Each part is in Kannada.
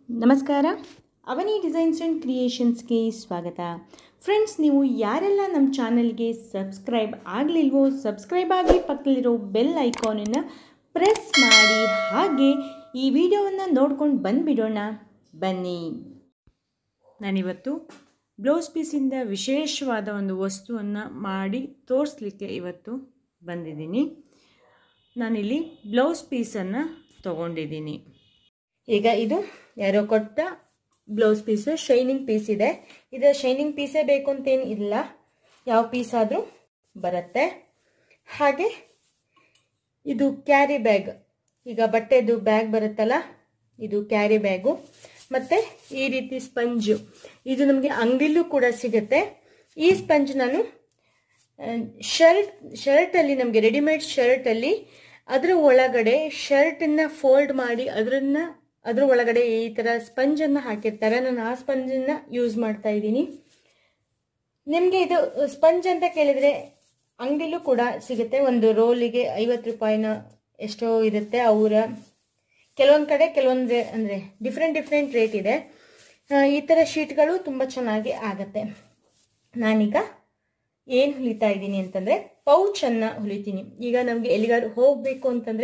ನಮಸ್ಕಾರ ಅವನಿ ಡಿಸೈನ್ಸ್ ಆ್ಯಂಡ್ ಕ್ರಿಯೇಷನ್ಸ್ಗೆ ಸ್ವಾಗತ ಫ್ರೆಂಡ್ಸ್ ನೀವು ಯಾರೆಲ್ಲ ನಮ್ಮ ಚಾನಲ್ಗೆ ಸಬ್ಸ್ಕ್ರೈಬ್ ಆಗಲಿಲ್ವೋ ಸಬ್ಸ್ಕ್ರೈಬ್ ಆಗಿ ಪಕ್ಕದಲ್ಲಿರೋ ಬೆಲ್ ಐಕಾನನ್ನು ಪ್ರೆಸ್ ಮಾಡಿ ಹಾಗೆ ಈ ವಿಡಿಯೋವನ್ನು ನೋಡ್ಕೊಂಡು ಬಂದುಬಿಡೋಣ ಬನ್ನಿ ನಾನಿವತ್ತು ಬ್ಲೌಸ್ ಪೀಸಿಂದ ವಿಶೇಷವಾದ ಒಂದು ವಸ್ತುವನ್ನು ಮಾಡಿ ತೋರಿಸ್ಲಿಕ್ಕೆ ಇವತ್ತು ಬಂದಿದ್ದೀನಿ ನಾನಿಲ್ಲಿ ಬ್ಲೌಸ್ ಪೀಸನ್ನು ತೊಗೊಂಡಿದ್ದೀನಿ ಈಗ ಇದು ಯಾರೋ ಕೊಟ್ಟ ಬ್ಲೌಸ್ ಪೀಸು ಶೈನಿಂಗ್ ಪೀಸ್ ಇದೆ ಇದು ಶೈನಿಂಗ್ ಪೀಸೇ ಬೇಕು ಅಂತೇನು ಇಲ್ಲ ಯಾವ ಪೀಸ್ ಆದರೂ ಬರುತ್ತೆ ಹಾಗೆ ಇದು ಕ್ಯಾರಿ ಬ್ಯಾಗ್ ಈಗ ಬಟ್ಟೆದು ಬ್ಯಾಗ್ ಬರುತ್ತಲ್ಲ ಇದು ಕ್ಯಾರಿ ಬ್ಯಾಗು ಮತ್ತು ಈ ರೀತಿ ಸ್ಪಂಜು ಇದು ನಮಗೆ ಅಂಗಡಿಲೂ ಕೂಡ ಸಿಗುತ್ತೆ ಈ ಸ್ಪಂಜ್ ನಾನು ಶರ್ಟ್ ಶರ್ಟಲ್ಲಿ ನಮಗೆ ರೆಡಿಮೇಡ್ ಶರ್ಟಲ್ಲಿ ಅದರ ಒಳಗಡೆ ಶರ್ಟನ್ನು ಫೋಲ್ಡ್ ಮಾಡಿ ಅದನ್ನ ಅದ್ರ ಒಳಗಡೆ ಈ ಥರ ಸ್ಪಂಜನ್ನು ಹಾಕಿರ್ತಾರೆ ನಾನು ಆ ಸ್ಪಂಜನ್ನು ಯೂಸ್ ಮಾಡ್ತಾ ಇದ್ದೀನಿ ನಿಮಗೆ ಇದು ಸ್ಪಂಜ್ ಅಂತ ಕೇಳಿದರೆ ಅಂಗಡಿಲೂ ಕೂಡ ಸಿಗುತ್ತೆ ಒಂದು ರೋಲಿಗೆ ಐವತ್ತು ರೂಪಾಯಿನ ಎಷ್ಟೋ ಇರುತ್ತೆ ಅವರ ಕೆಲವೊಂದು ಕಡೆ ಕೆಲವೊಂದು ಅಂದರೆ ಡಿಫ್ರೆಂಟ್ ಡಿಫ್ರೆಂಟ್ ರೇಟ್ ಇದೆ ಈ ಥರ ಶೀಟ್ಗಳು ತುಂಬ ಚೆನ್ನಾಗಿ ಆಗುತ್ತೆ ನಾನೀಗ ಏನು ಹೊಲಿತಾ ಇದ್ದೀನಿ ಅಂತಂದರೆ ಪೌಚನ್ನು ಹೊಲಿತೀನಿ ಈಗ ನಮಗೆ ಎಲ್ಲಿಗಾದ್ರು ಹೋಗಬೇಕು ಅಂತಂದರೆ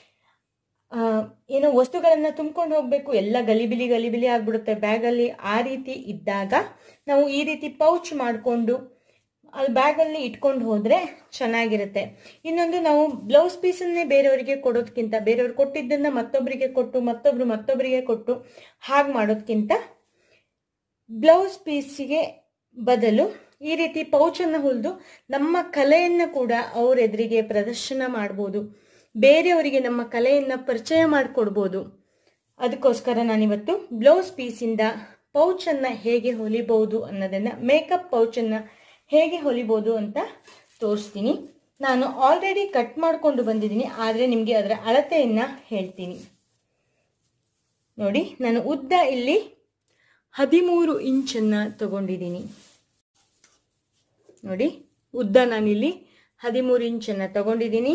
ಏನೋ ವಸ್ತುಗಳನ್ನು ತುಂಬ್ಕೊಂಡು ಹೋಗಬೇಕು ಎಲ್ಲ ಗಲಿಬಿಲಿ ಗಲಿಬಿಲಿ ಆಗ್ಬಿಡುತ್ತೆ ಬ್ಯಾಗಲ್ಲಿ ಆ ರೀತಿ ಇದ್ದಾಗ ನಾವು ಈ ರೀತಿ ಪೌಚ್ ಮಾಡಿಕೊಂಡು ಅದು ಬ್ಯಾಗಲ್ಲಿ ಇಟ್ಕೊಂಡು ಹೋದರೆ ಚೆನ್ನಾಗಿರುತ್ತೆ ಇನ್ನೊಂದು ನಾವು ಬ್ಲೌಸ್ ಪೀಸನ್ನೇ ಬೇರೆಯವರಿಗೆ ಕೊಡೋದಕ್ಕಿಂತ ಬೇರೆಯವ್ರು ಕೊಟ್ಟಿದ್ದನ್ನು ಮತ್ತೊಬ್ಬರಿಗೆ ಕೊಟ್ಟು ಮತ್ತೊಬ್ಬರು ಮತ್ತೊಬ್ಬರಿಗೆ ಕೊಟ್ಟು ಹಾಗೆ ಮಾಡೋದಕ್ಕಿಂತ ಬ್ಲೌಸ್ ಪೀಸಿಗೆ ಬದಲು ಈ ರೀತಿ ಪೌಚನ್ನು ಹೊಲಿದು ನಮ್ಮ ಕಲೆಯನ್ನು ಕೂಡ ಅವ್ರ ಎದುರಿಗೆ ಪ್ರದರ್ಶನ ಮಾಡ್ಬೋದು ಬೇರೆಯವರಿಗೆ ನಮ್ಮ ಕಲೆಯನ್ನು ಪರಿಚಯ ಮಾಡಿಕೊಡ್ಬೋದು ಅದಕ್ಕೋಸ್ಕರ ನಾನಿವತ್ತು ಬ್ಲೌಸ್ ಪೀಸಿಂದ ಪೌಚನ್ನು ಹೇಗೆ ಹೊಲಿಬೋದು ಅನ್ನೋದನ್ನು ಮೇಕಪ್ ಪೌಚನ್ನು ಹೇಗೆ ಹೊಲಿಬೋದು ಅಂತ ತೋರಿಸ್ತೀನಿ ನಾನು ಆಲ್ರೆಡಿ ಕಟ್ ಮಾಡಿಕೊಂಡು ಬಂದಿದ್ದೀನಿ ಆದರೆ ನಿಮಗೆ ಅದರ ಅಳತೆಯನ್ನು ಹೇಳ್ತೀನಿ ನೋಡಿ ನಾನು ಉದ್ದ ಇಲ್ಲಿ ಹದಿಮೂರು ಇಂಚನ್ನು ತಗೊಂಡಿದ್ದೀನಿ ನೋಡಿ ಉದ್ದ ನಾನಿಲ್ಲಿ ಹದಿಮೂರು ಇಂಚನ್ನು ತಗೊಂಡಿದ್ದೀನಿ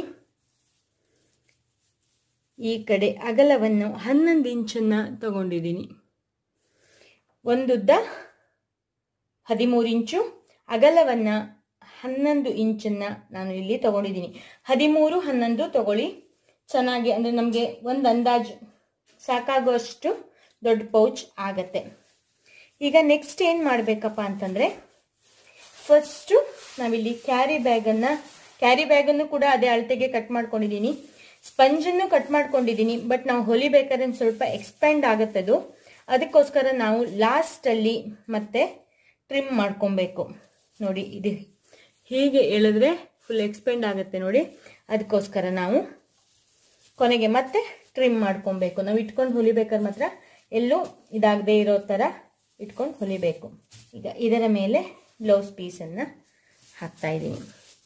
ಈ ಕಡೆ ಅಗಲವನ್ನು ಹನ್ನೊಂದು ಇಂಚನ್ನು ತಗೊಂಡಿದ್ದೀನಿ ಒಂದುದ್ದ ಹದಿಮೂರು ಇಂಚು ಅಗಲವನ್ನು ಹನ್ನೊಂದು ಇಂಚನ್ನು ನಾನು ಇಲ್ಲಿ ತಗೊಂಡಿದ್ದೀನಿ ಹದಿಮೂರು ಹನ್ನೊಂದು ತಗೊಳ್ಳಿ ಚೆನ್ನಾಗಿ ಅಂದರೆ ನಮಗೆ ಒಂದು ಅಂದಾಜು ಸಾಕಾಗುವಷ್ಟು ದೊಡ್ಡ ಪೌಚ್ ಆಗತ್ತೆ ಈಗ ನೆಕ್ಸ್ಟ್ ಏನು ಮಾಡಬೇಕಪ್ಪ ಅಂತಂದರೆ ಫಸ್ಟು ನಾವಿಲ್ಲಿ ಕ್ಯಾರಿ ಬ್ಯಾಗನ್ನು ಕ್ಯಾರಿ ಬ್ಯಾಗನ್ನು ಕೂಡ ಅದೇ ಅಳತೆಗೆ ಕಟ್ ಮಾಡ್ಕೊಂಡಿದ್ದೀನಿ ಸ್ಪಂಜನ್ನು ಕಟ್ ಮಾಡ್ಕೊಂಡಿದ್ದೀನಿ ಬಟ್ ನಾವು ಹೊಲಿಬೇಕಾದ್ರೆ ಸ್ವಲ್ಪ ಎಕ್ಸ್ಪೆಂಡ್ ಆಗುತ್ತದು ಅದಕ್ಕೋಸ್ಕರ ನಾವು ಲಾಸ್ಟಲ್ಲಿ ಮತ್ತೆ ಟ್ರಿಮ್ ಮಾಡ್ಕೊಬೇಕು ನೋಡಿ ಇದು ಹೀಗೆ ಎಳೆದ್ರೆ ಫುಲ್ ಎಕ್ಸ್ಪೆಂಡ್ ಆಗುತ್ತೆ ನೋಡಿ ಅದಕ್ಕೋಸ್ಕರ ನಾವು ಕೊನೆಗೆ ಮತ್ತೆ ಟ್ರಿಮ್ ಮಾಡ್ಕೊಬೇಕು ನಾವು ಇಟ್ಕೊಂಡು ಹೊಲಿಬೇಕಾದ್ರೆ ಮಾತ್ರ ಎಲ್ಲೂ ಇದಾಗದೇ ಇರೋ ಥರ ಇಟ್ಕೊಂಡು ಹೊಲಿಬೇಕು ಈಗ ಇದರ ಮೇಲೆ ಬ್ಲೌಸ್ ಪೀಸನ್ನು ಹಾಕ್ತಾ ಇದ್ದೀನಿ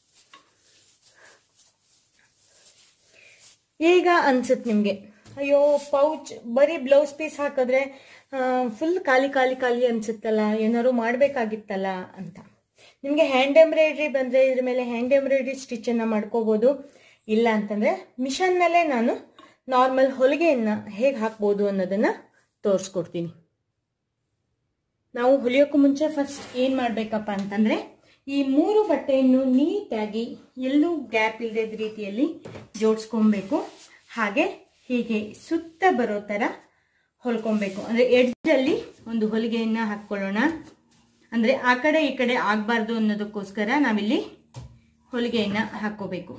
ಈಗ ಅನ್ಸುತ್ತೆ ನಿಮಗೆ ಅಯ್ಯೋ ಪೌಚ್ ಬರೀ ಬ್ಲೌಸ್ ಪೀಸ್ ಹಾಕಿದ್ರೆ ಫುಲ್ ಖಾಲಿ ಖಾಲಿ ಖಾಲಿ ಅನ್ಸುತ್ತಲ್ಲ ಏನಾದ್ರು ಮಾಡಬೇಕಾಗಿತ್ತಲ್ಲ ಅಂತ ನಿಮಗೆ ಹ್ಯಾಂಡ್ ಎಂಬ್ರಾಯ್ಡ್ರಿ ಬಂದರೆ ಇದ್ರ ಮೇಲೆ ಹ್ಯಾಂಡ್ ಎಂಬ್ರಾಯ್ಡ್ರಿ ಸ್ಟಿಚ್ಚನ್ನು ಮಾಡ್ಕೋಬೋದು ಇಲ್ಲ ಅಂತಂದರೆ ಮಿಷನ್ನಲ್ಲೇ ನಾನು ನಾರ್ಮಲ್ ಹೊಲಿಗೆಯನ್ನು ಹೇಗೆ ಹಾಕ್ಬೋದು ಅನ್ನೋದನ್ನು ತೋರಿಸ್ಕೊಡ್ತೀನಿ ನಾವು ಹೊಲಿಯೋಕ್ಕೂ ಮುಂಚೆ ಫಸ್ಟ್ ಏನು ಮಾಡಬೇಕಪ್ಪ ಅಂತಂದರೆ ಈ ಮೂರು ಬಟ್ಟೆಯನ್ನು ನೀಟಾಗಿ ಎಲ್ಲೂ ಗ್ಯಾಪ್ ಇಲ್ಲದ ರೀತಿಯಲ್ಲಿ ಜೋಡಿಸ್ಕೊಬೇಕು ಹಾಗೆ ಹೀಗೆ ಸುತ್ತ ಬರೋ ಥರ ಹೊಲ್ಕೊಬೇಕು ಅಂದರೆ ಎಡ್ಜಲ್ಲಿ ಒಂದು ಹೊಲಿಗೆಯನ್ನು ಹಾಕ್ಕೊಳ್ಳೋಣ ಅಂದರೆ ಆ ಕಡೆ ಈ ಕಡೆ ಆಗಬಾರ್ದು ಅನ್ನೋದಕ್ಕೋಸ್ಕರ ನಾವಿಲ್ಲಿ ಹೊಲಿಗೆಯನ್ನು ಹಾಕ್ಕೋಬೇಕು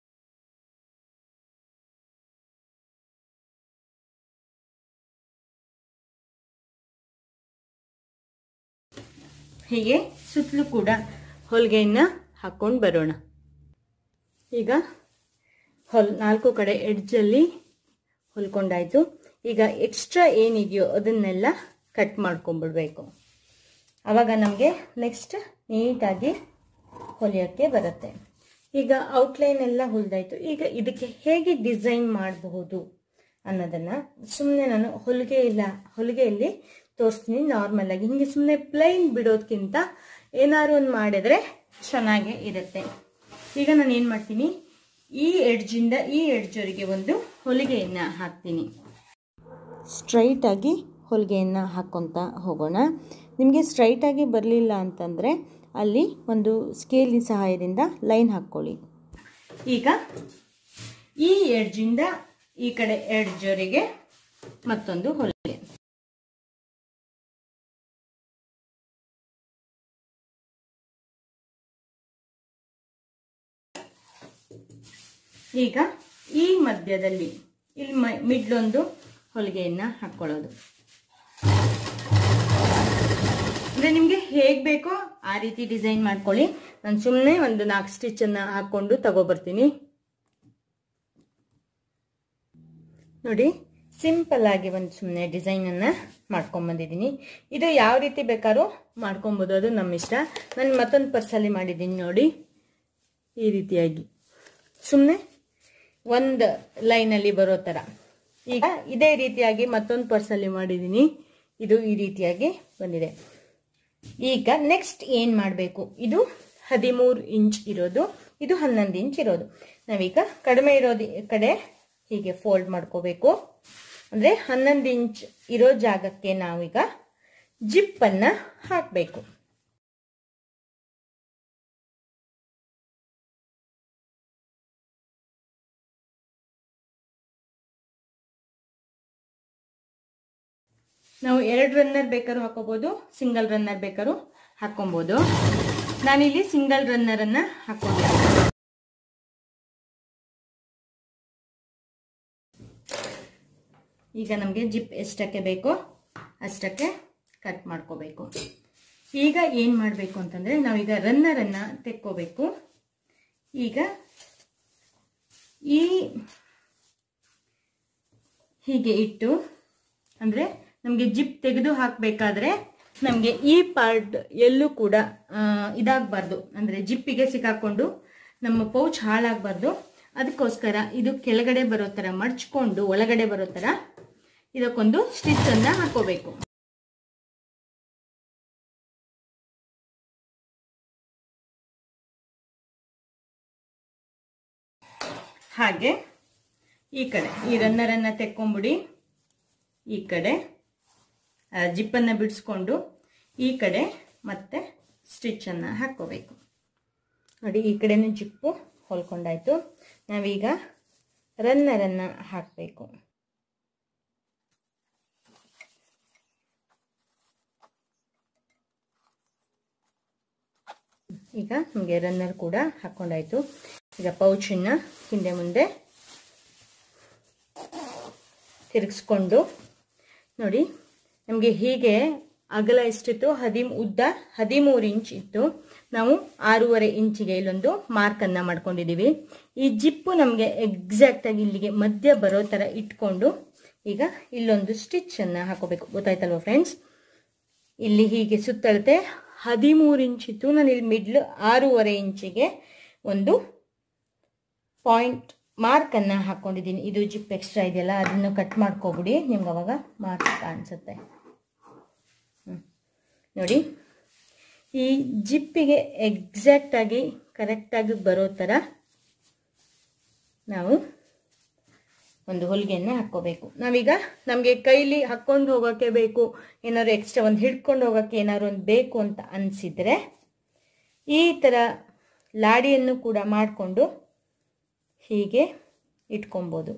ಹೀಗೆ ಸುತ್ತಲೂ ಕೂಡ ಹೊಲಿಗೆಯನ್ನು ಹಾಕ್ಕೊಂಡು ಬರೋಣ ಈಗ ಹೊಲ್ ನಾಲ್ಕು ಕಡೆ ಎಡ್ಜಲ್ಲಿ ಹೊಲ್ಕೊಂಡಾಯ್ತು ಈಗ ಎಕ್ಸ್ಟ್ರಾ ಏನಿದೆಯೋ ಅದನ್ನೆಲ್ಲ ಕಟ್ ಮಾಡ್ಕೊಂಡ್ಬಿಡ್ಬೇಕು ಆವಾಗ ನಮಗೆ ನೆಕ್ಸ್ಟ್ ನೀಟಾಗಿ ಹೊಲಿಯೋಕ್ಕೆ ಬರುತ್ತೆ ಈಗ ಔಟ್ಲೈನ್ ಎಲ್ಲ ಹೊಲಿದಾಯ್ತು ಈಗ ಇದಕ್ಕೆ ಹೇಗೆ ಡಿಸೈನ್ ಮಾಡಬಹುದು ಅನ್ನೋದನ್ನು ಸುಮ್ಮನೆ ನಾನು ಹೊಲಿಗೆ ಇಲ್ಲ ಹೊಲಿಗೆಯಲ್ಲಿ ತೋರಿಸ್ತೀನಿ ನಾರ್ಮಲ್ ಆಗಿ ಹಿಂಗೆ ಸುಮ್ಮನೆ ಪ್ಲೈನ್ ಬಿಡೋದಕ್ಕಿಂತ ಏನಾದ್ರು ಒಂದು ಮಾಡಿದ್ರೆ ಚೆನ್ನಾಗೇ ಇರುತ್ತೆ ಈಗ ನಾನು ಏನು ಮಾಡ್ತೀನಿ ಈ ಎಡ್ಜಿಂದ ಈ ಎಡ್ಜವರೆಗೆ ಒಂದು ಹೊಲಿಗೆಯನ್ನು ಹಾಕ್ತೀನಿ ಸ್ಟ್ರೈಟಾಗಿ ಹೊಲಿಗೆಯನ್ನು ಹಾಕ್ಕೊತ ಹೋಗೋಣ ನಿಮಗೆ ಸ್ಟ್ರೈಟಾಗಿ ಬರಲಿಲ್ಲ ಅಂತಂದರೆ ಅಲ್ಲಿ ಒಂದು ಸ್ಕೇಲಿನ ಸಹಾಯದಿಂದ ಲೈನ್ ಹಾಕ್ಕೊಳ್ಳಿ ಈಗ ಈ ಎಡ್ಜಿಂದ ಈ ಕಡೆ ಎಡ್ಜವರೆಗೆ ಮತ್ತೊಂದು ಹೊಲಿಗೆ ಈಗ ಈ ಮಧ್ಯದಲ್ಲಿ ಇಲ್ಲಿ ಮ ಮಿಡ್ಲೊಂದು ಹೊಲಿಗೆಯನ್ನು ಹಾಕ್ಕೊಳ್ಳೋದು ಅಂದರೆ ನಿಮಗೆ ಹೇಗೆ ಬೇಕೋ ಆ ರೀತಿ ಡಿಸೈನ್ ಮಾಡ್ಕೊಳ್ಳಿ ನಾನು ಸುಮ್ಮನೆ ಒಂದು ನಾಲ್ಕು ಸ್ಟಿಚನ್ನು ಹಾಕ್ಕೊಂಡು ತಗೊಬರ್ತೀನಿ ನೋಡಿ ಸಿಂಪಲ್ ಆಗಿ ಒಂದು ಸುಮ್ಮನೆ ಡಿಸೈನನ್ನು ಮಾಡ್ಕೊಂಬಂದಿದ್ದೀನಿ ಇದು ಯಾವ ರೀತಿ ಬೇಕಾದ್ರೂ ಮಾಡ್ಕೊಬೋದು ಅದು ನಮ್ಮ ಇಷ್ಟ ನಾನು ಮತ್ತೊಂದು ಪರ್ಸಲ್ಲಿ ಮಾಡಿದ್ದೀನಿ ನೋಡಿ ಈ ರೀತಿಯಾಗಿ ಸುಮ್ಮನೆ ಒಂದು ಲೈನಲ್ಲಿ ಬರೋ ಥರ ಈಗ ಇದೇ ರೀತಿಯಾಗಿ ಮತ್ತೊಂದು ಪರ್ಸಲ್ಲಿ ಮಾಡಿದ್ದೀನಿ ಇದು ಈ ರೀತಿಯಾಗಿ ಬಂದಿದೆ ಈಗ ನೆಕ್ಸ್ಟ್ ಏನು ಮಾಡಬೇಕು ಇದು ಹದಿಮೂರು ಇಂಚ್ ಇರೋದು ಇದು ಹನ್ನೊಂದು ಇಂಚ್ ಇರೋದು ನಾವೀಗ ಕಡಿಮೆ ಇರೋದು ಕಡೆ ಹೀಗೆ ಫೋಲ್ಡ್ ಮಾಡ್ಕೋಬೇಕು ಅಂದರೆ ಹನ್ನೊಂದು ಇಂಚ್ ಇರೋ ಜಾಗಕ್ಕೆ ನಾವೀಗ ಜಿಪ್ಪನ್ನು ಹಾಕಬೇಕು ನಾವು ಎರಡು ರನ್ನರ್ ಬೇಕಾದ್ರೂ ಹಾಕೋಬಹುದು ಸಿಂಗಲ್ ರನ್ನರ್ ಬೇಕಾದ್ರೂ ಹಾಕೊಬೋದು ನಾನಿಲ್ಲಿ ಸಿಂಗಲ್ ರನ್ನರನ್ನು ಹಾಕೊಂಡೆ ಈಗ ನಮಗೆ ಜಿಪ್ ಎಷ್ಟಕ್ಕೆ ಬೇಕೋ ಅಷ್ಟಕ್ಕೆ ಕಟ್ ಮಾಡ್ಕೋಬೇಕು ಈಗ ಏನು ಮಾಡಬೇಕು ಅಂತಂದರೆ ನಾವೀಗ ರನ್ನರನ್ನು ತೆಕ್ಕೋಬೇಕು ಈಗ ಈ ಹೀಗೆ ಇಟ್ಟು ಅಂದರೆ ನಮಗೆ ಜಿಪ್ ತೆಗೆದು ಹಾಕಬೇಕಾದ್ರೆ ನಮಗೆ ಈ ಪಾರ್ಟ್ ಎಲ್ಲೂ ಕೂಡ ಇದಾಗಬಾರ್ದು ಅಂದರೆ ಜಿಪ್ಪಿಗೆ ಸಿಕ್ಕಾಕೊಂಡು ನಮ್ಮ ಪೌಚ್ ಹಾಳಾಗಬಾರ್ದು ಅದಕ್ಕೋಸ್ಕರ ಇದು ಕೆಳಗಡೆ ಬರೋ ಥರ ಮಡ್ಚ್ಕೊಂಡು ಒಳಗಡೆ ಬರೋ ಥರ ಇದಕ್ಕೊಂದು ಸ್ಟಿಚ್ಚನ್ನು ಹಾಕೋಬೇಕು ಹಾಗೆ ಈ ಕಡೆ ಈ ರನ್ನರನ್ನು ತೆಕ್ಕೊಂಬಿಡಿ ಈ ಕಡೆ ಜಿಪ್ಪನ್ನು ಬಿಡಿಸ್ಕೊಂಡು ಈ ಕಡೆ ಮತ್ತೆ ಸ್ಟಿಚ್ಚನ್ನು ಹಾಕ್ಕೋಬೇಕು ನೋಡಿ ಈ ಕಡೆನೂ ಜಿಪ್ಪು ಹೊಲ್ಕೊಂಡಾಯ್ತು ನಾವೀಗ ರನ್ನರನ್ನು ಹಾಕಬೇಕು ಈಗ ನಮಗೆ ರನ್ನರ್ ಕೂಡ ಹಾಕ್ಕೊಂಡಾಯ್ತು ಈಗ ಪೌಚನ್ನು ಹಿಂದೆ ಮುಂದೆ ತಿರುಗಿಸ್ಕೊಂಡು ನೋಡಿ ನಮಗೆ ಹೀಗೆ ಅಗಲ ಎಷ್ಟಿತ್ತು ಹದಿಮ್ ಉದ್ದ ಹದಿಮೂರು ಇಂಚ್ ಇತ್ತು ನಾವು ಆರೂವರೆ ಇಂಚಿಗೆ ಇಲ್ಲೊಂದು ಮಾರ್ಕನ್ನು ಮಾಡ್ಕೊಂಡಿದ್ದೀವಿ ಈ ಜಿಪ್ಪು ನಮಗೆ ಎಕ್ಸಾಕ್ಟಾಗಿ ಇಲ್ಲಿಗೆ ಮಧ್ಯ ಬರೋ ಥರ ಇಟ್ಕೊಂಡು ಈಗ ಇಲ್ಲೊಂದು ಸ್ಟಿಚ್ಚನ್ನು ಹಾಕೋಬೇಕು ಗೊತ್ತಾಯ್ತಲ್ವ ಫ್ರೆಂಡ್ಸ್ ಇಲ್ಲಿ ಹೀಗೆ ಸುತ್ತಳತೆ ಹದಿಮೂರು ಇಂಚ್ ಇತ್ತು ನಾನು ಇಲ್ಲಿ ಮಿಡ್ಲ್ ಆರೂವರೆ ಇಂಚಿಗೆ ಒಂದು ಪಾಯಿಂಟ್ ಮಾರ್ಕನ್ನು ಹಾಕ್ಕೊಂಡಿದ್ದೀನಿ ಇದು ಜಿಪ್ ಎಕ್ಸ್ಟ್ರಾ ಇದೆಯಲ್ಲ ಅದನ್ನು ಕಟ್ ಮಾಡ್ಕೊಬಿಡಿ ನಿಮ್ಗೆ ಅವಾಗ ಮಾರ್ಕ್ ಕಾಣಿಸುತ್ತೆ ನೋಡಿ ಈ ಜಿಪ್ಪಿಗೆ ಎಕ್ಸಾಕ್ಟಾಗಿ ಕರೆಕ್ಟಾಗಿ ಬರೋ ಥರ ನಾವು ಒಂದು ಹೊಲಿಗೆಯನ್ನು ಹಾಕ್ಕೋಬೇಕು ನಾವೀಗ ನಮಗೆ ಕೈಲಿ ಹಾಕ್ಕೊಂಡು ಹೋಗೋಕ್ಕೆ ಬೇಕು ಏನಾದ್ರು ಎಕ್ಸ್ಟ್ರಾ ಒಂದು ಹಿಡ್ಕೊಂಡು ಹೋಗೋಕ್ಕೆ ಏನಾದ್ರು ಒಂದು ಬೇಕು ಅಂತ ಅನಿಸಿದರೆ ಈ ಥರ ಲಾಡಿಯನ್ನು ಕೂಡ ಮಾಡಿಕೊಂಡು ಹೀಗೆ ಇಟ್ಕೊಬೋದು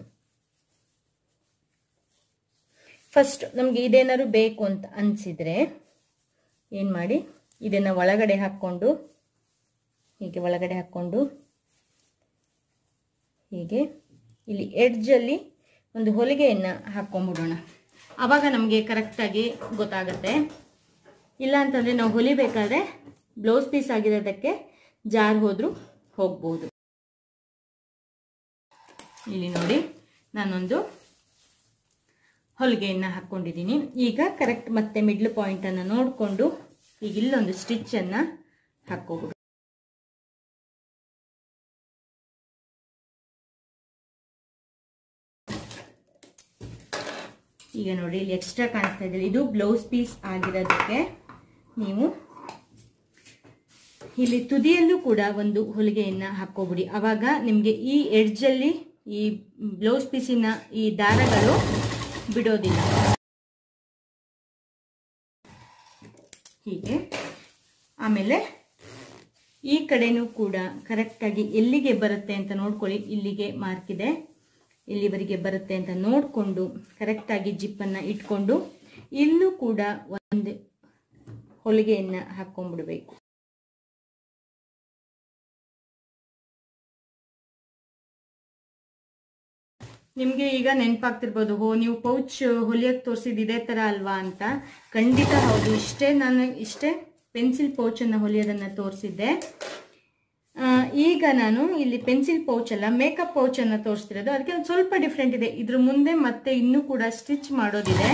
ಫಸ್ಟ್ ನಮಗೆ ಇದೇನಾದ್ರು ಬೇಕು ಅಂತ ಅನಿಸಿದರೆ ಏನು ಮಾಡಿ ಇದನ್ನು ಒಳಗಡೆ ಹಾಕ್ಕೊಂಡು ಹೀಗೆ ಒಳಗಡೆ ಹಾಕ್ಕೊಂಡು ಹೀಗೆ ಇಲ್ಲಿ ಎಡ್ಜಲ್ಲಿ ಒಂದು ಹೊಲಿಗೆಯನ್ನು ಹಾಕ್ಕೊಂಬಿಡೋಣ ಆವಾಗ ನಮಗೆ ಕರೆಕ್ಟಾಗಿ ಗೊತ್ತಾಗುತ್ತೆ ಇಲ್ಲ ಅಂತಂದರೆ ನಾವು ಹೊಲಿಬೇಕಾದ್ರೆ ಬ್ಲೌಸ್ ಪೀಸ್ ಆಗಿರೋದಕ್ಕೆ ಜಾರ್ ಹೋದರೂ ಹೋಗ್ಬೋದು ಇಲ್ಲಿ ನೋಡಿ ನಾನೊಂದು ಹೊಲಿಗೆಯನ್ನು ಹಾಕ್ಕೊಂಡಿದ್ದೀನಿ ಈಗ ಕರೆಕ್ಟ್ ಮತ್ತೆ ಮಿಡ್ಲ್ ಪಾಯಿಂಟನ್ನು ನೋಡಿಕೊಂಡು ಈಗ ಇಲ್ಲೊಂದು ಸ್ಟಿಚ್ಚನ್ನು ಹಾಕ್ಕೋಬಿಡು ಈಗ ನೋಡಿ ಇಲ್ಲಿ ಎಕ್ಸ್ಟ್ರಾ ಕಾಣಿಸ್ತಾ ಇದೆ ಇದು ಬ್ಲೌಸ್ ಪೀಸ್ ಆಗಿರೋದಕ್ಕೆ ನೀವು ಇಲ್ಲಿ ತುದಿಯಲ್ಲೂ ಕೂಡ ಒಂದು ಹೊಲಿಗೆಯನ್ನು ಹಾಕ್ಕೋಬಿಡಿ ಅವಾಗ ನಿಮಗೆ ಈ ಎಡ್ಜಲ್ಲಿ ಈ ಬ್ಲೌಸ್ ಪೀಸಿನ ಈ ದಾರಗಳು ಬಿಡೋದಿಲ್ಲ ಹೀಗೆ ಆಮೇಲೆ ಈ ಕಡೆನೂ ಕೂಡ ಕರೆಕ್ಟಾಗಿ ಎಲ್ಲಿಗೆ ಬರುತ್ತೆ ಅಂತ ನೋಡ್ಕೊಳ್ಳಿ ಇಲ್ಲಿಗೆ ಮಾರ್ಕ್ ಇದೆ ಇಲ್ಲಿವರೆಗೆ ಬರುತ್ತೆ ಅಂತ ನೋಡಿಕೊಂಡು ಕರೆಕ್ಟಾಗಿ ಜಿಪ್ಪನ್ನು ಇಟ್ಕೊಂಡು ಇಲ್ಲೂ ಕೂಡ ಒಂದು ಹೊಲಿಗೆಯನ್ನು ಹಾಕ್ಕೊಂಡ್ಬಿಡ್ಬೇಕು ನಿಮಗೆ ಈಗ ನೆನಪಾಗ್ತಿರ್ಬೋದು ಹೋ ನೀವು ಪೌಚ್ ಹೊಲಿಯಕ್ಕೆ ತೋರಿಸಿದ್ದು ಇದೇ ಥರ ಅಲ್ವಾ ಅಂತ ಖಂಡಿತ ಹೌದು ಇಷ್ಟೇ ನಾನು ಇಷ್ಟೇ ಪೆನ್ಸಿಲ್ ಪೌಚನ್ನು ಹೊಲಿಯೋದನ್ನು ತೋರಿಸಿದ್ದೆ ಆ, ಈಗ ನಾನು ಇಲ್ಲಿ ಪೆನ್ಸಿಲ್ ಪೌಚ್ ಅಲ್ಲ ಮೇಕಪ್ ಪೌಚನ್ನು ತೋರಿಸ್ತಿರೋದು ಅದಕ್ಕೆ ಒಂದು ಸ್ವಲ್ಪ ಡಿಫ್ರೆಂಟ್ ಇದೆ ಇದ್ರ ಮುಂದೆ ಮತ್ತೆ ಇನ್ನೂ ಕೂಡ ಸ್ಟಿಚ್ ಮಾಡೋದಿದೆ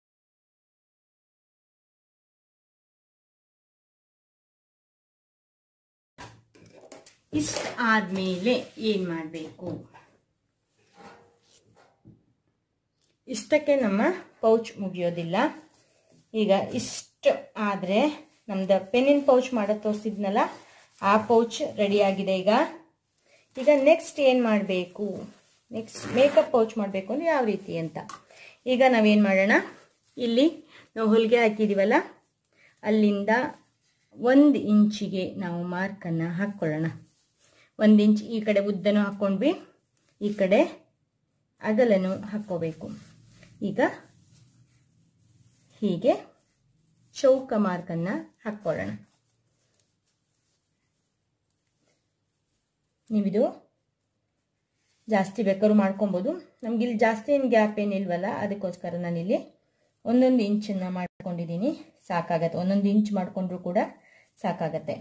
ಇಷ್ಟ ಆದ್ಮೇಲೆ ಏನ್ ಮಾಡಬೇಕು ಇಷ್ಟಕ್ಕೆ ನಮ್ಮ ಪೌಚ್ ಮುಗಿಯೋದಿಲ್ಲ ಈಗ ಇಷ್ಟು ಆದರೆ ನಮ್ದು ಪೆನ್ನಿನ ಪೌಚ್ ಮಾಡೋದು ತೋರಿಸಿದ್ನಲ್ಲ ಆ ಪೌಚ್ ರೆಡಿ ಆಗಿದೆ ಈಗ ಈಗ ನೆಕ್ಸ್ಟ್ ಏನು ಮಾಡಬೇಕು ನೆಕ್ಸ್ಟ್ ಮೇಕಪ್ ಪೌಚ್ ಮಾಡಬೇಕು ಅಂದ್ರೆ ಯಾವ ರೀತಿ ಅಂತ ಈಗ ನಾವೇನು ಮಾಡೋಣ ಇಲ್ಲಿ ನಾವು ಹೊಲಿಗೆ ಹಾಕಿದ್ದೀವಲ್ಲ ಅಲ್ಲಿಂದ ಒಂದು ಇಂಚಿಗೆ ನಾವು ಮಾರ್ಕನ್ನು ಹಾಕ್ಕೊಳ್ಳೋಣ ಒಂದು ಇಂಚ್ ಈ ಕಡೆ ಉದ್ದನೂ ಹಾಕ್ಕೊಂಡ್ವಿ ಈ ಕಡೆ ಅಗಲನು ಹಾಕ್ಕೋಬೇಕು ಈಗ ಹೀಗೆ ಚೌಕ ಮಾರ್ಕನ್ನು ಹಾಕ್ಕೊಳ್ಳೋಣ ನೀವಿದು ಜಾಸ್ತಿ ಬೇಕಾದ್ರೂ ಮಾಡ್ಕೊಬೋದು ನಮಗಿಲ್ಲಿ ಜಾಸ್ತಿ ಏನು ಗ್ಯಾಪ್ ಏನಿಲ್ವಲ್ಲ ಅದಕ್ಕೋಸ್ಕರ ನಾನಿಲ್ಲಿ ಒಂದೊಂದು ಇಂಚನ್ನು ಮಾಡ್ಕೊಂಡಿದ್ದೀನಿ ಸಾಕಾಗತ್ತೆ ಒಂದೊಂದು ಇಂಚ್ ಮಾಡಿಕೊಂಡ್ರೂ ಕೂಡ ಸಾಕಾಗತ್ತೆ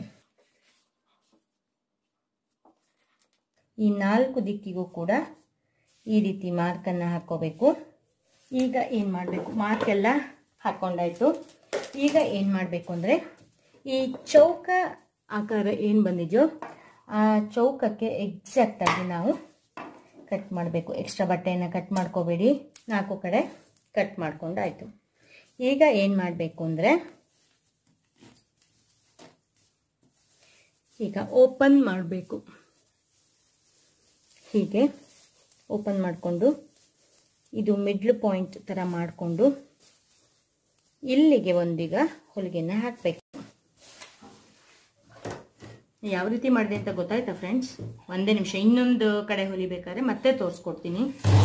ಈ ನಾಲ್ಕು ದಿಕ್ಕಿಗೂ ಕೂಡ ಈ ರೀತಿ ಮಾರ್ಕನ್ನು ಹಾಕ್ಕೋಬೇಕು ಈಗ ಏನು ಮಾಡಬೇಕು ಮಾರ್ಕ್ ಎಲ್ಲ ಹಾಕ್ಕೊಂಡಾಯ್ತು ಈಗ ಏನು ಮಾಡಬೇಕು ಅಂದರೆ ಈ ಚೌಕ ಆಕಾರ ಏನು ಬಂದಿದೆಯೋ ಆ ಚೌಕಕ್ಕೆ ಎಕ್ಸಾಕ್ಟಾಗಿ ನಾವು ಕಟ್ ಮಾಡಬೇಕು ಎಕ್ಸ್ಟ್ರಾ ಬಟ್ಟೆಯನ್ನು ಕಟ್ ಮಾಡ್ಕೋಬೇಡಿ ನಾಲ್ಕು ಕಡೆ ಕಟ್ ಮಾಡ್ಕೊಂಡಾಯ್ತು ಈಗ ಏನು ಮಾಡಬೇಕು ಅಂದರೆ ಈಗ ಓಪನ್ ಮಾಡಬೇಕು ಹೀಗೆ ಓಪನ್ ಮಾಡಿಕೊಂಡು ಇದು ಮಿಡ್ಲ್ ಪಾಯಿಂಟ್ ಥರ ಮಾಡಿಕೊಂಡು ಇಲ್ಲಿಗೆ ಒಂದೀಗ ಹೊಲಿಗೆನ ಹಾಕಬೇಕು ಯಾವ ರೀತಿ ಮಾಡಿದೆ ಅಂತ ಗೊತ್ತಾಯ್ತಾ ಫ್ರೆಂಡ್ಸ್ ಒಂದೇ ನಿಮಿಷ ಇನ್ನೊಂದು ಕಡೆ ಹೊಲಿಬೇಕಾದ್ರೆ ಮತ್ತೆ ತೋರಿಸ್ಕೊಡ್ತೀನಿ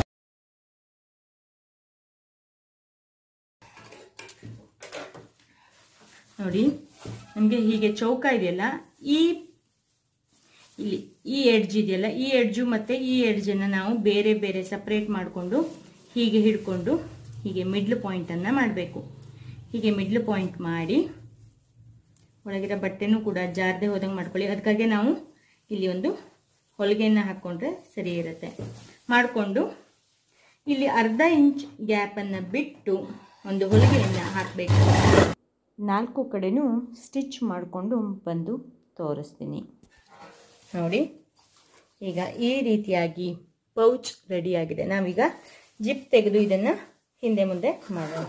ನೋಡಿ ನಮಗೆ ಹೀಗೆ ಚೌಕ ಇದೆಯಲ್ಲ ಈ ಇಲ್ಲಿ ಈ ಎಡ್ಜ್ ಇದೆಯಲ್ಲ ಈ ಎಡ್ಜು ಮತ್ತು ಈ ಎಡ್ಜನ್ನು ನಾವು ಬೇರೆ ಬೇರೆ ಸಪ್ರೇಟ್ ಮಾಡಿಕೊಂಡು ಹೀಗೆ ಹಿಡ್ಕೊಂಡು ಹೀಗೆ ಮಿಡ್ಲ್ ಪಾಯಿಂಟನ್ನು ಮಾಡಬೇಕು ಹೀಗೆ ಮಿಡ್ಲ್ ಪಾಯಿಂಟ್ ಮಾಡಿ ಒಳಗಿರೋ ಬಟ್ಟೆನೂ ಕೂಡ ಜಾರದೆ ಹೋದಂಗೆ ಮಾಡ್ಕೊಳ್ಳಿ ಅದಕ್ಕಾಗಿ ನಾವು ಇಲ್ಲಿ ಒಂದು ಹೊಲಿಗೆಯನ್ನು ಹಾಕ್ಕೊಂಡ್ರೆ ಸರಿ ಇರುತ್ತೆ ಮಾಡಿಕೊಂಡು ಇಲ್ಲಿ ಅರ್ಧ ಇಂಚ್ ಗ್ಯಾಪನ್ನು ಬಿಟ್ಟು ಒಂದು ಹೊಲಿಗೆಯನ್ನು ಹಾಕಬೇಕು ನಾಲ್ಕು ಕಡೆನೂ ಸ್ಟಿಚ್ ಮಾಡಿಕೊಂಡು ಬಂದು ತೋರಿಸ್ತೀನಿ ನೋಡಿ ಈಗ ಈ ರೀತಿಯಾಗಿ ಪೌಚ್ ರೆಡಿಯಾಗಿದೆ ನಾವೀಗ ಜಿಪ್ ತೆಗೆದು ಇದನ್ನು ಹಿಂದೆ ಮುಂದೆ ಮಾಡೋಣ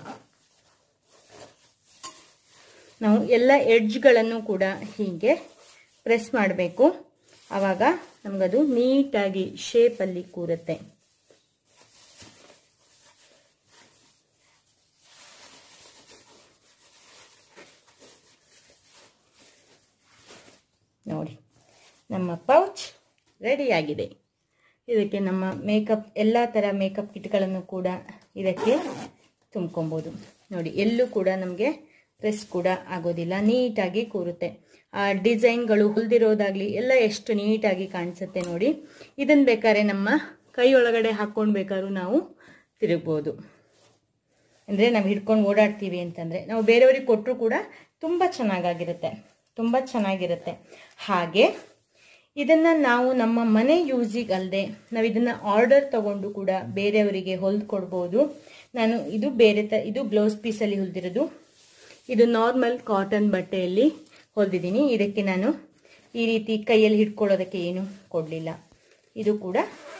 ನಾವು ಎಲ್ಲ ಎಡ್ಜ್ಗಳನ್ನು ಕೂಡ ಹೀಗೆ ಪ್ರೆಸ್ ಮಾಡಬೇಕು ಆವಾಗ ನಮಗದು ನೀಟಾಗಿ ಶೇಪಲ್ಲಿ ಕೂರುತ್ತೆ ನೋಡಿ ನಮ್ಮ ಪೌಚ್ ರೆಡಿಯಾಗಿದೆ ಇದಕ್ಕೆ ನಮ್ಮ ಮೇಕಪ್ ಎಲ್ಲ ಥರ ಮೇಕಪ್ ಕಿಟ್ಗಳನ್ನು ಕೂಡ ಇದಕ್ಕೆ ತುಂಬ್ಕೊಬೋದು ನೋಡಿ ಎಲ್ಲೂ ಕೂಡ ನಮಗೆ ಪ್ರೆಸ್ ಕೂಡ ಆಗೋದಿಲ್ಲ ನೀಟಾಗಿ ಕೂರುತ್ತೆ ಆ ಡಿಸೈನ್ಗಳು ಹೊಲ್ದಿರೋದಾಗಲಿ ಎಲ್ಲ ಎಷ್ಟು ನೀಟಾಗಿ ಕಾಣಿಸುತ್ತೆ ನೋಡಿ ಇದನ್ನು ಬೇಕಾದ್ರೆ ನಮ್ಮ ಕೈ ಒಳಗಡೆ ಹಾಕ್ಕೊಂಡು ಬೇಕಾದ್ರೂ ನಾವು ತಿರುಗ್ಬೋದು ಅಂದರೆ ನಾವು ಹಿಡ್ಕೊಂಡು ಓಡಾಡ್ತೀವಿ ಅಂತಂದರೆ ನಾವು ಬೇರೆಯವ್ರಿಗೆ ಕೊಟ್ಟರು ಕೂಡ ತುಂಬ ಚೆನ್ನಾಗಾಗಿರುತ್ತೆ ತುಂಬ ಚೆನ್ನಾಗಿರುತ್ತೆ ಹಾಗೆ ಇದನ್ನು ನಾವು ನಮ್ಮ ಮನೆ ಯೂಸಿಗೆ ಅಲ್ಲದೆ ನಾವು ಇದನ್ನು ಆರ್ಡರ್ ತಗೊಂಡು ಕೂಡ ಬೇರೆಯವರಿಗೆ ಹೊಲ್ದು ಕೊಡ್ಬೋದು ನಾನು ಇದು ಬೇರೆ ತ ಇದು ಬ್ಲೌಸ್ ಪೀಸಲ್ಲಿ ಹೊಲ್ದಿರೋದು ಇದು ನಾರ್ಮಲ್ ಕಾಟನ್ ಬಟ್ಟೆಯಲ್ಲಿ ಹೊಲ್ದಿದ್ದೀನಿ ಇದಕ್ಕೆ ನಾನು ಈ ರೀತಿ ಕೈಯಲ್ಲಿ ಹಿಡ್ಕೊಳ್ಳೋದಕ್ಕೆ ಏನು ಕೊಡಲಿಲ್ಲ ಇದು ಕೂಡ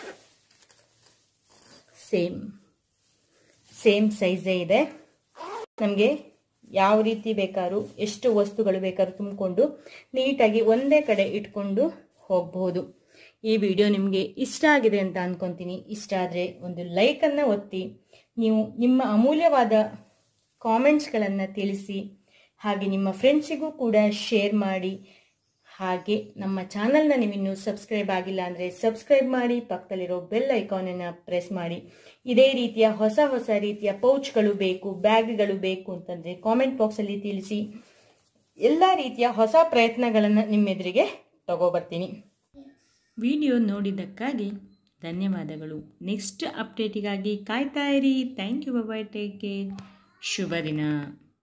ಸೇಮ್ ಸೇಮ್ ಸೈಜೇ ಇದೆ ನಮಗೆ ಯಾವ ರೀತಿ ಬೇಕಾದ್ರೂ ಎಷ್ಟು ವಸ್ತುಗಳು ಬೇಕಾದ್ರೂ ತುಂಬಿಕೊಂಡು ನೀಟಾಗಿ ಒಂದೇ ಕಡೆ ಇಟ್ಕೊಂಡು ಹೋಗಬಹುದು ಈ ವಿಡಿಯೋ ನಿಮಗೆ ಇಷ್ಟ ಆಗಿದೆ ಅಂತ ಅನ್ಕೊತೀನಿ ಇಷ್ಟ ಆದರೆ ಒಂದು ಲೈಕನ್ನು ಒತ್ತಿ ನೀವು ನಿಮ್ಮ ಅಮೂಲ್ಯವಾದ ಕಾಮೆಂಟ್ಸ್ಗಳನ್ನು ತಿಳಿಸಿ ಹಾಗೆ ನಿಮ್ಮ ಫ್ರೆಂಡ್ಸಿಗೂ ಕೂಡ ಶೇರ್ ಮಾಡಿ ಹಾಗೆ ನಮ್ಮ ಚಾನಲ್ನ ನೀವಿನ್ನೂ ಸಬ್ಸ್ಕ್ರೈಬ್ ಆಗಿಲ್ಲ ಅಂದರೆ ಸಬ್ಸ್ಕ್ರೈಬ್ ಮಾಡಿ ಪಕ್ಕದಲ್ಲಿರೋ ಬೆಲ್ ಐಕಾನನ್ನು ಪ್ರೆಸ್ ಮಾಡಿ ಇದೇ ರೀತಿಯ ಹೊಸ ಹೊಸ ರೀತಿಯ ಪೌಚ್ಗಳು ಬೇಕು ಬ್ಯಾಗ್ಗಳು ಬೇಕು ಅಂತಂದರೆ ಕಾಮೆಂಟ್ ಬಾಕ್ಸಲ್ಲಿ ತಿಳಿಸಿ ಎಲ್ಲ ರೀತಿಯ ಹೊಸ ಪ್ರಯತ್ನಗಳನ್ನು ನಿಮ್ಮೆದುರಿಗೆ ತಗೋಬರ್ತೀನಿ ವಿಡಿಯೋ ನೋಡಿದ್ದಕ್ಕಾಗಿ ಧನ್ಯವಾದಗಳು ನೆಕ್ಸ್ಟ್ ಅಪ್ಡೇಟಿಗಾಗಿ ಕಾಯ್ತಾ ಇರಿ thank you bye take care ಶುಭ ದಿನ